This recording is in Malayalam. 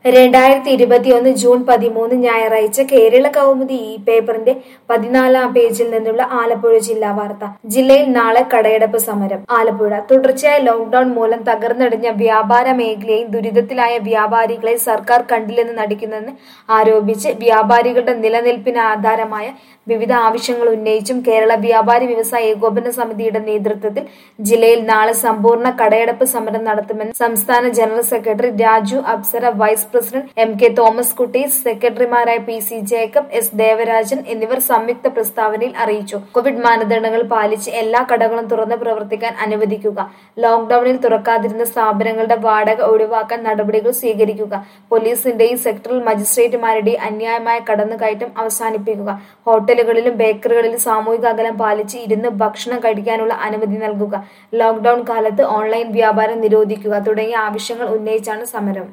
രണ്ടായിരത്തി ഇരുപത്തിയൊന്ന് ജൂൺ പതിമൂന്ന് ഞായറാഴ്ച കേരള കൗമുദി ഈ പേപ്പറിന്റെ പതിനാലാം പേജിൽ നിന്നുള്ള ആലപ്പുഴ ജില്ലാ വാർത്ത ജില്ലയിൽ നാളെ കടയടപ്പ് സമരം ആലപ്പുഴ തുടർച്ചയായ ലോക്ഡൌൺ മൂലം തകർന്നടിഞ്ഞ വ്യാപാര മേഖലയിൽ ദുരിതത്തിലായ വ്യാപാരികളെ സർക്കാർ കണ്ടില്ലെന്ന് നടിക്കുന്നെന്ന് ആരോപിച്ച് വ്യാപാരികളുടെ നിലനിൽപ്പിന് ആധാരമായ വിവിധ ആവശ്യങ്ങൾ ഉന്നയിച്ചും കേരള വ്യാപാരി വ്യവസായ ഏകോപന സമിതിയുടെ നേതൃത്വത്തിൽ ജില്ലയിൽ നാളെ സമ്പൂർണ്ണ കടയടപ്പ് സമരം നടത്തുമെന്ന് സംസ്ഥാന general secretary Raju Apsara vice president M K Thomas Kutty സെക്രട്ടറിമാരായ P C Jacob S Devarajan എന്നിവർ സംയുക്ത പ്രസ്താവനയിൽ അറിയിച്ചു കോവിഡ് മാനദണ്ഡങ്ങൾ പാലിച്ച് എല്ലാ കടകളും തുറന്ന് പ്രവർത്തിക്കാൻ അനുവദിക്കുക ലോക്ഡൌണിൽ തുറക്കാതിരുന്ന സ്ഥാപനങ്ങളുടെ വാടക ഒഴിവാക്കാൻ നടപടികൾ സ്വീകരിക്കുക പോലീസിന്റെയും സെക്ടറൽ മജിസ്ട്രേറ്റുമാരുടെയും അന്യായമായ കടന്നുകയറ്റം അവസാനിപ്പിക്കുക ഹോട്ടലുകളിലും ബേക്കറികളിലും സാമൂഹിക അകലം പാലിച്ച് ഇരുന്ന് ഭക്ഷണം കഴിക്കാനുള്ള അനുമതി നൽകുക ലോക്ഡൌൺ കാലത്ത് ഓൺലൈൻ വ്യാപാരം നിരോധിക്കുക തുടങ്ങിയ ആവശ്യങ്ങൾ ഉന്നയിച്ചാണ് സമരം